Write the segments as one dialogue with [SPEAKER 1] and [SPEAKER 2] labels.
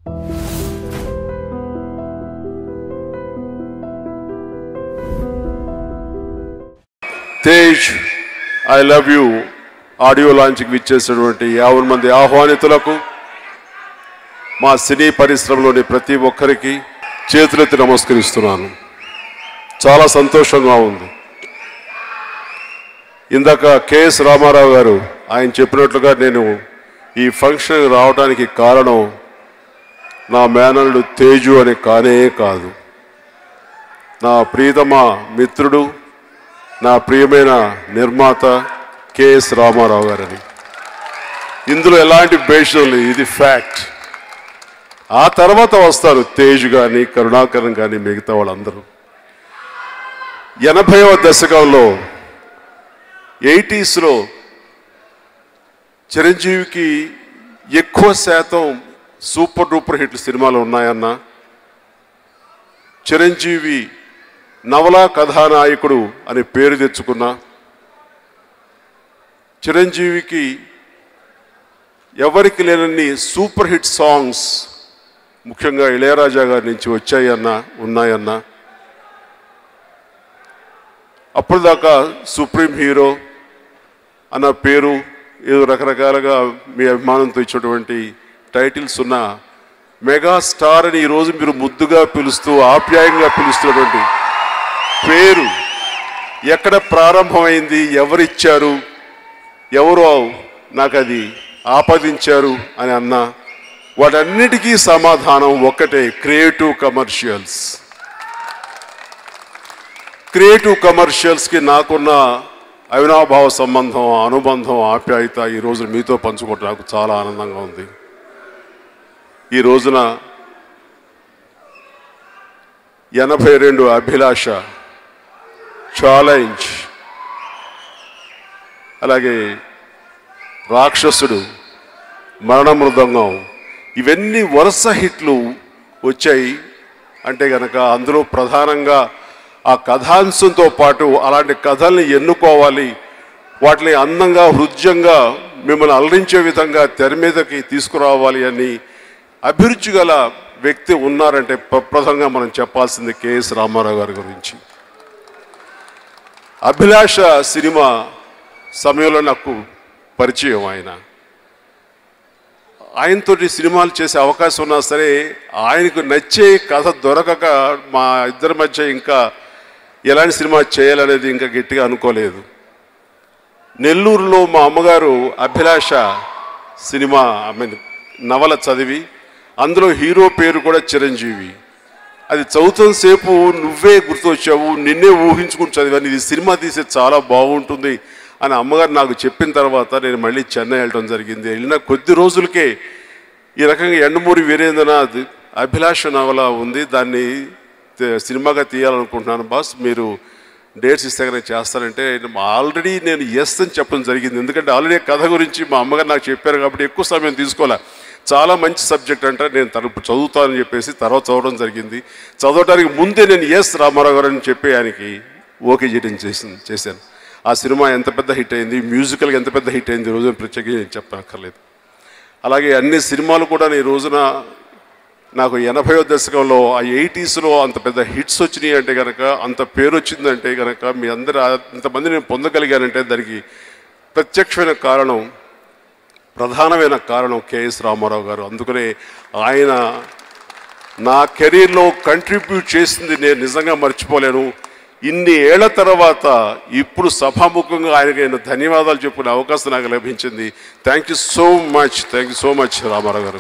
[SPEAKER 1] Tej I love you audio లాంచ్కి విచ్చేసినటువంటి యాభై మంది ఆహ్వానితులకు మా సినీ పరిశ్రమలోని ప్రతి ఒక్కరికి చేతులెత్తి నమస్కరిస్తున్నాను చాలా సంతోషంగా ఉంది ఇందాక కెఎస్ రామారావు గారు ఆయన చెప్పినట్లుగా నేను ఈ ఫంక్షన్ రావడానికి కారణం నా మేనల్లుడు తేజు అని కానే కాదు నా ప్రియతమ మిత్రుడు నా ప్రియమైన నిర్మాత కెఎస్ రామారావు గారని ఇందులో ఎలాంటి భేషం లేదు ఇది ఫ్యాక్ట్ ఆ తర్వాత వస్తారు తేజ్ కానీ కరుణాకరన్ కానీ మిగతా వాళ్ళందరూ ఎనభైవ దశకంలో ఎయిటీస్లో చిరంజీవికి ఎక్కువ శాతం సూపర్ డూపర్ హిట్ సినిమాలు ఉన్నాయన్నా చిరంజీవి నవలా కథానాయకుడు అనే పేరు తెచ్చుకున్న చిరంజీవికి ఎవరికి లేనన్ని సూపర్ హిట్ సాంగ్స్ ముఖ్యంగా ఇళయరాజా గారి నుంచి వచ్చాయన్నా ఉన్నాయన్నా అప్పటిదాకా సుప్రీం హీరో అన్న పేరు ఏదో రకరకాలుగా మీ అభిమానంతో ఇచ్చినటువంటి టైటిల్స్ ఉన్న మెగా స్టార్ అని ఈరోజు మీరు ముద్దుగా పిలుస్తూ ఆప్యాయంగా పిలుస్తున్నటువంటి పేరు ఎక్కడ ప్రారంభమైంది ఎవరిచ్చారు ఎవరు నాకు అది ఆపాదించారు అని అన్నా వాటన్నిటికీ సమాధానం ఒక్కటే క్రియేటివ్ కమర్షియల్స్ క్రియేటివ్ కమర్షియల్స్కి నాకున్న అవినాభావ సంబంధం అనుబంధం ఆప్యాయత ఈ రోజు మీతో పంచుకోవడం నాకు చాలా ఆనందంగా ఉంది ఈ రోజున ఎనభై రెండు అభిలాష ఛాలెంజ్ అలాగే రాక్షసుడు మరణ మృదంగం ఇవన్నీ వరుస హిట్లు వచ్చాయి అంటే గనక అందులో ప్రధానంగా ఆ కథాంశంతో పాటు అలాంటి కథల్ని ఎన్నుకోవాలి వాటిని అందంగా హృద్యంగా మిమ్మల్ని అలరించే విధంగా తెర మీదకి తీసుకురావాలి అని అభిరుచి గల వ్యక్తి ఉన్నారంటే ప్రప్రథంగా మనం చెప్పాల్సింది కెఎస్ రామారావు గారి గురించి అభిలాష సినిమా సమయంలో నాకు పరిచయం ఆయన ఆయనతోటి సినిమాలు చేసే అవకాశం ఉన్నా సరే ఆయనకు నచ్చే కథ దొరకక మా ఇద్దరి మధ్య ఇంకా ఎలాంటి సినిమా చేయాలనేది ఇంకా గట్టిగా అనుకోలేదు నెల్లూరులో మా అమ్మగారు అభిలాష సినిమా ఐ మీన్ నవల చదివి అందులో హీరో పేరు కూడా చిరంజీవి అది చదువుతున్న సేపు నువ్వే గుర్తొచ్చావు నిన్నే ఊహించుకుని చదివాను ఇది సినిమా తీసే చాలా బాగుంటుంది అని అమ్మగారు నాకు చెప్పిన తర్వాత నేను మళ్ళీ చెన్నై వెళ్ళడం జరిగింది వెళ్ళిన కొద్ది రోజులకే ఈ రకంగా ఎండమూరి వీరేంద్రనాథ్ అభిలాష నవల ఉంది దాన్ని తే- సినిమాగా తీయాలనుకుంటున్నాను బాస్ మీరు డేట్స్ ఇస్తే కనుక చేస్తానంటే ఆల్రెడీ నేను ఎస్ అని చెప్పడం జరిగింది ఎందుకంటే ఆల్రెడీ కథ గురించి మా అమ్మగారు నాకు చెప్పారు కాబట్టి ఎక్కువ సమయం తీసుకోలే చాలా మంచి సబ్జెక్ట్ అంటే నేను తరపు చదువుతానని చెప్పేసి తర్వాత చదవడం జరిగింది చదవడానికి ముందే నేను ఎస్ రామారావు గారు అని చెప్పి ఆయనకి ఓకే చేయడం చేసింది చేశాను ఆ సినిమా ఎంత పెద్ద హిట్ అయింది మ్యూజికల్గా ఎంత పెద్ద హిట్ అయింది ఈ రోజున ప్రత్యేకంగా నేను చెప్పక్కర్లేదు అలాగే అన్ని సినిమాలు కూడా ఈ రోజున నాకు ఎనభైవ దశకంలో ఆ ఎయిటీస్లో అంత పెద్ద హిట్స్ వచ్చినాయి అంటే కనుక అంత పేరు వచ్చిందంటే కనుక మీ అందరు అంతమంది నేను పొందగలిగానంటే దానికి ప్రత్యక్షమైన కారణం ప్రధానమైన కారణం కెఎస్ రామారావు గారు అందుకనే ఆయన నా కెరీర్లో కంట్రిబ్యూట్ చేసింది నేను నిజంగా మర్చిపోలేను ఇన్ని ఏళ్ల తర్వాత ఇప్పుడు సభాముఖంగా ఆయనకి నేను ధన్యవాదాలు చెప్పుకునే అవకాశం నాకు లభించింది thank you so much thank you so much Ramarao garu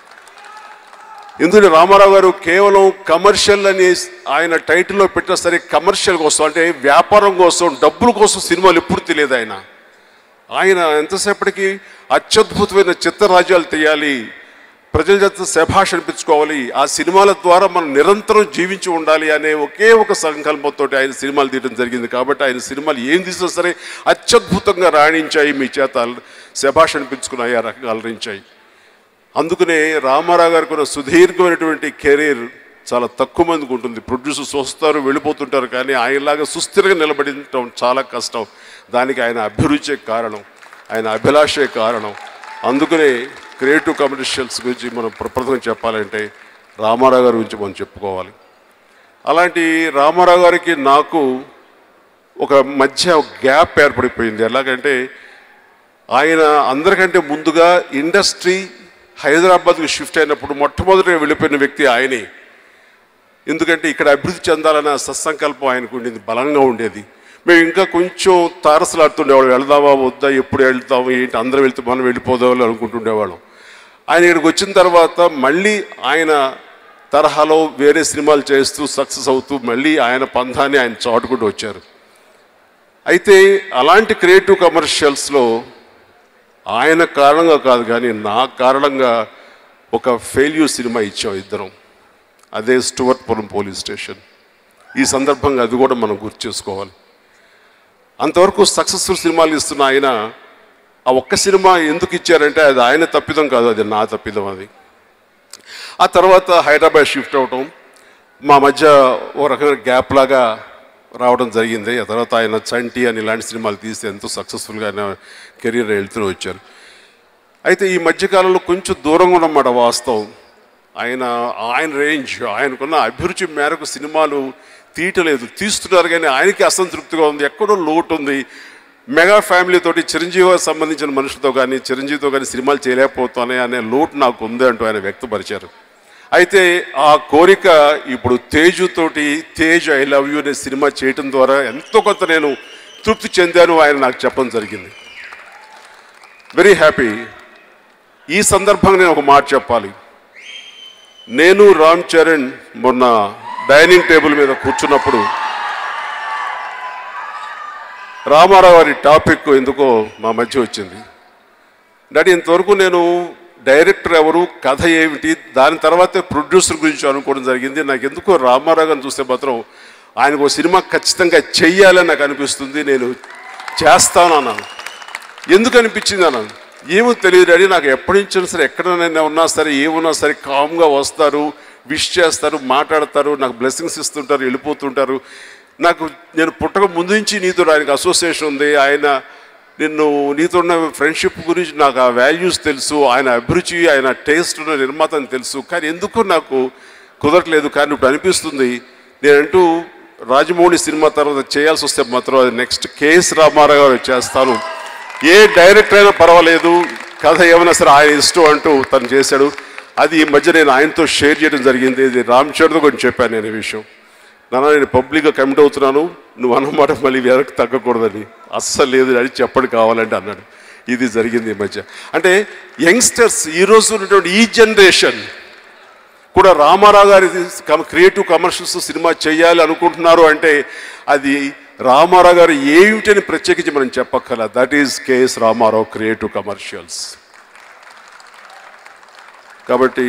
[SPEAKER 1] ఎందుకంటే రామారావు గారు కేవలం కమర్షియల్ అని ఆయన టైటిల్లో పెట్టినా సరే కమర్షియల్ కోసం అంటే వ్యాపారం కోసం డబ్బుల కోసం సినిమాలు ఎప్పుడు తెలియదు ఆయన ఆయన ఎంతసేపటికి అత్యద్భుతమైన చిత్తరాజ్యాలు తీయాలి ప్రజల చేత శభాష్ అనిపించుకోవాలి ఆ సినిమాల ద్వారా మనం నిరంతరం జీవించి ఉండాలి అనే ఒకే ఒక సంకల్పంతో ఆయన సినిమాలు తీయడం జరిగింది కాబట్టి ఆయన సినిమాలు ఏం తీసినా సరే అత్యద్భుతంగా రాణించాయి మీ చేత శభాష్ అనిపించుకున్నాయి ఆ రకంగా అలరించాయి అందుకనే రామారావు గారికి ఉన్న సుదీర్ఘమైనటువంటి కెరీర్ చాలా తక్కువ మందికి ఉంటుంది ప్రొడ్యూసర్స్ వస్తారు వెళ్ళిపోతుంటారు కానీ ఆయనలాగా సుస్థిరంగా నిలబడటం చాలా కష్టం దానికి ఆయన అభిరుచే కారణం ఆయన అభిలాషే కారణం అందుకనే క్రియేటివ్ కమర్షియల్స్ గురించి మనం ప్రప్రథమం చెప్పాలంటే రామారావు గారి గురించి మనం చెప్పుకోవాలి అలాంటి రామారావు గారికి నాకు ఒక మధ్య గ్యాప్ ఏర్పడిపోయింది ఎలాగంటే ఆయన అందరికంటే ముందుగా ఇండస్ట్రీ హైదరాబాద్కి షిఫ్ట్ అయినప్పుడు మొట్టమొదటిగా వెళ్ళిపోయిన వ్యక్తి ఆయనే ఎందుకంటే ఇక్కడ అభివృద్ధి చెందాలన్న సత్సంకల్పం ఆయనకు ఉండేది బలంగా ఉండేది మేము ఇంకా కొంచెం తారసలాడుతుండేవాళ్ళం వెళ్దామా వద్దా ఎప్పుడు వెళ్తాము ఏంటి అందరం వెళ్తే మనం వెళ్ళిపోదామని అనుకుంటుండేవాళ్ళం ఆయన ఇక్కడికి వచ్చిన తర్వాత మళ్ళీ ఆయన తరహాలో వేరే సినిమాలు చేస్తూ సక్సెస్ అవుతూ మళ్ళీ ఆయన పంథాన్ని ఆయన చాటుకుంటూ వచ్చారు అయితే అలాంటి క్రియేటివ్ కమర్షియల్స్లో ఆయన కారణంగా కాదు కానీ నా కారణంగా ఒక ఫెయిల్యూర్ సినిమా ఇచ్చాం ఇద్దరం అదే స్టువర్ట్పురం పోలీస్ స్టేషన్ ఈ సందర్భంగా అది కూడా మనం గుర్తు చేసుకోవాలి అంతవరకు సక్సెస్ఫుల్ సినిమాలు ఇస్తున్న ఆయన ఆ ఒక్క సినిమా ఎందుకు ఇచ్చారంటే అది ఆయన తప్పిదం కాదు అది నా తప్పిదం అది ఆ తర్వాత హైదరాబాద్ షిఫ్ట్ అవటం మా మధ్య ఓ రకమైన గ్యాప్ లాగా రావడం జరిగింది ఆ తర్వాత ఆయన చంటి అని ఇలాంటి సినిమాలు తీసి ఎంతో సక్సెస్ఫుల్గా ఆయన కెరీర్ వెళ్తూ వచ్చారు అయితే ఈ మధ్యకాలంలో కొంచెం దూరంగా ఉన్నమాట వాస్తవం ఆయన ఆయన రేంజ్ ఆయనకున్న అభిరుచి మేరకు సినిమాలు తీయటలేదు తీస్తున్నారు కానీ ఆయనకి అసంతృప్తిగా ఉంది ఎక్కడో లోటు ఉంది మెగా ఫ్యామిలీ తోటి చిరంజీవి సంబంధించిన మనుషులతో కానీ చిరంజీవితో కానీ సినిమాలు చేయలేకపోతానే అనే లోటు నాకు ఉంది అంటూ ఆయన వ్యక్తపరిచారు అయితే ఆ కోరిక ఇప్పుడు తేజుతోటి తేజ్ ఐ లవ్ యూ అనే సినిమా చేయటం ద్వారా ఎంతో కొంత నేను తృప్తి చెందాను ఆయన నాకు చెప్పడం జరిగింది వెరీ హ్యాపీ ఈ సందర్భంగా నేను ఒక మాట చెప్పాలి నేను రామ్ చరణ్ మొన్న డైనింగ్ టేబుల్ మీద కూర్చున్నప్పుడు రామారావు గారి టాపిక్ ఎందుకో మా మధ్య వచ్చింది డాడీ ఇంతవరకు నేను డైరెక్టర్ ఎవరు కథ ఏమిటి దాని తర్వాత ప్రొడ్యూసర్ గురించి అనుకోవడం జరిగింది నాకు ఎందుకో రామారావు గారిని చూస్తే మాత్రం ఆయనకు ఒక సినిమా ఖచ్చితంగా చెయ్యాలని నాకు అనిపిస్తుంది నేను చేస్తాను అన్నాను ఎందుకు అనిపించింది అన్నాను ఏమో తెలియదు డాడీ నాకు ఎప్పటి నుంచి సరే ఎక్కడైనా ఉన్నా సరే ఏమున్నా సరే కామ్గా వస్తారు విష్ చేస్తారు మాట్లాడతారు నాకు బ్లెస్సింగ్స్ ఇస్తుంటారు వెళ్ళిపోతుంటారు నాకు నేను పుట్టక ముందు నుంచి నీతో ఆయనకు అసోసియేషన్ ఉంది ఆయన నిన్ను నీతో ఉన్న ఫ్రెండ్షిప్ గురించి నాకు ఆ వాల్యూస్ తెలుసు ఆయన అభిరుచి ఆయన టేస్ట్ ఉన్న నిర్మాత అని తెలుసు కానీ ఎందుకు నాకు కుదరట్లేదు కానీ ఇప్పుడు అనిపిస్తుంది నేనంటూ రాజమౌళి సినిమా తర్వాత చేయాల్సి వస్తే మాత్రం అది నెక్స్ట్ కేఎస్ రామారావు గారు చేస్తాను ఏ డైరెక్టర్ అయినా పర్వాలేదు కథ ఏమైనా సరే ఆయన ఇష్టం అంటూ తను చేశాడు అది ఈ మధ్య నేను ఆయనతో షేర్ చేయడం జరిగింది ఇది రామ్ చరణ్తో కొంచెం చెప్పాను నేను ఈ విషయం నాన్న నేను పబ్లిక్గా కమిట్ అవుతున్నాను నువ్వు అన్నమాట మళ్ళీ వెనక్కి తగ్గకూడదని అస్సలు లేదు అని చెప్పడు కావాలంటే అన్నాడు ఇది జరిగింది ఈ మధ్య అంటే యంగ్స్టర్స్ ఈ రోజు ఉన్నటువంటి ఈ జనరేషన్ కూడా రామారావు గారి క్రియేటివ్ కమర్షియల్స్ సినిమా చేయాలి అనుకుంటున్నారు అంటే అది రామారావు గారు ఏమిటని ప్రత్యేకించి మనం చెప్పక్కల that is KS Ramarao creative commercials కాబట్టి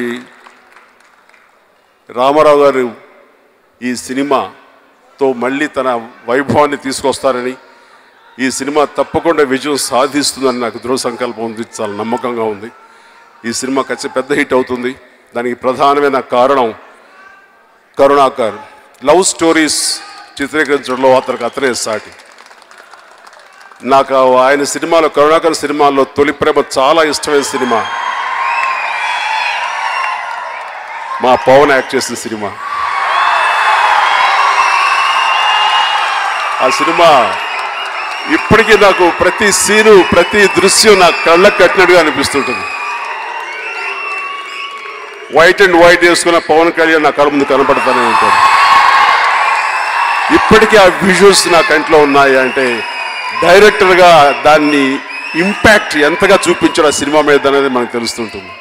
[SPEAKER 1] రామారావు గారు ఈ సినిమాతో మళ్ళీ తన వైభవాన్ని తీసుకొస్తారని ఈ సినిమా తప్పకుండా విజయం సాధిస్తుందని నాకు దృఢ సంకల్పం ఉంది చాలా నమ్మకంగా ఉంది ఈ సినిమా ఖచ్చితంగా పెద్ద హిట్ అవుతుంది దానికి ప్రధానమైన కారణం కరుణాకర్ లవ్ స్టోరీస్ చిత్రీకరించడంలో అతనికి అతనే సాటి నాకు ఆయన సినిమాలో కరుణాకర్ సినిమాల్లో తొలి ప్రేమ చాలా ఇష్టమైన సినిమా మా పవన్ యాక్ట్ చేసిన సినిమా ఆ సినిమా ఇప్పటికీ నాకు ప్రతి సీను ప్రతి దృశ్యం నా కళ్ళకు కట్టినట్టుగా అనిపిస్తుంటుంది వైట్ అండ్ వైట్ వేసుకున్న పవన్ కళ్యాణ్ నా కళ్ళ ముందు కనపడతానే ఉంటాడు ఇప్పటికీ ఆ విజువల్స్ నా కంట్లో ఉన్నాయి అంటే డైరెక్టర్గా దాన్ని ఇంపాక్ట్ ఎంతగా చూపించాడు ఆ సినిమా మీద అనేది మనకు తెలుస్తుంటుంది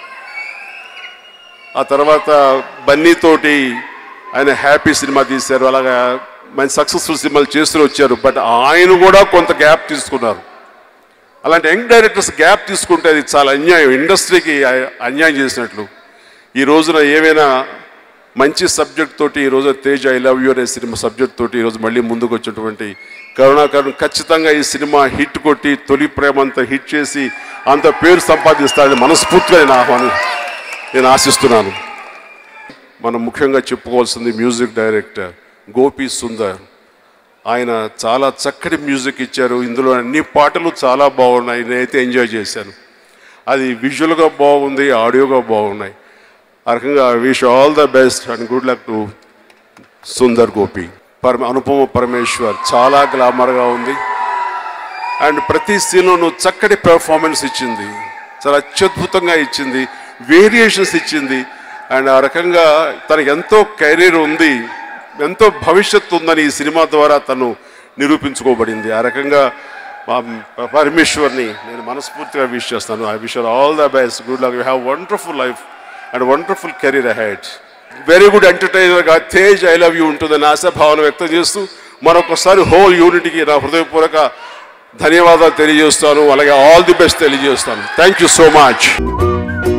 [SPEAKER 1] ఆ తర్వాత బన్నీతోటి ఆయన హ్యాపీ సినిమా తీశారు అలాగా మంచి సక్సెస్ఫుల్ సినిమాలు చేస్తూ వచ్చారు బట్ ఆయన కూడా కొంత గ్యాప్ తీసుకున్నారు అలాంటి యంగ్ డైరెక్టర్స్ గ్యాప్ తీసుకుంటే అది చాలా అన్యాయం ఇండస్ట్రీకి అ- అన్యాయం చేసినట్లు ఈ రోజున ఏవైనా మంచి సబ్జెక్ట్ తోటి ఈ రోజు తేజ్ ఐ లవ్ యూ అనే సినిమా సబ్జెక్ట్ తోటి ఈరోజు మళ్ళీ ముందుకు వచ్చినటువంటి కరుణాకరన్ ఖచ్చితంగా ఈ సినిమా హిట్ కొట్టి తొలి ప్రేమ అంతా హిట్ చేసి అంత పేరు సంపాదిస్తాడని మనస్ఫూర్తిగా నేను ఆహ్వానం నేను ఆశిస్తున్నాను మనం ముఖ్యంగా చెప్పుకోవాల్సింది మ్యూజిక్ డైరెక్టర్ గోపి సుందర్ ఆయన చాలా చక్కటి మ్యూజిక్ ఇచ్చారు ఇందులో అన్ని పాటలు చాలా బాగున్నాయి నేనైతే ఎంజాయ్ చేశాను అది విజువల్గా బాగుంది ఆడియోగా బాగున్నాయి ఆ రకంగా wish all the best and good luck to Sundar Gopi పరమ అనుపమ పరమేశ్వర్ చాలా గ్లామర్గా ఉంది అండ్ ప్రతి సీన్లోనూ చక్కటి పెర్ఫార్మెన్స్ ఇచ్చింది చాలా అత్యద్భుతంగా ఇచ్చింది వేరియేషన్స్ ఇచ్చింది అండ్ ఆ రకంగా తనకి ఎంతో కెరీర్ ఉంది ఎంతో భవిష్యత్తు ఉందని ఈ సినిమా ద్వారా తను నిరూపించుకోబడింది ఆ రకంగా మా పరమేశ్వర్ని నేను మనస్ఫూర్తిగా విష్ చేస్తాను I wish all the best good luck you have wonderful life and wonderful career ahead very good ఎంటర్టైనర్గా తేజ్ ఐ లవ్ యూ ఉంటుందని ఆశాభావన వ్యక్తం చేస్తూ మరొకసారి హోల్ యూనిట్కి నా హృదయపూర్వక ధన్యవాదాలు తెలియజేస్తాను అలాగే ఆల్ ది బెస్ట్ తెలియజేస్తాను థ్యాంక్ యూ సో మచ్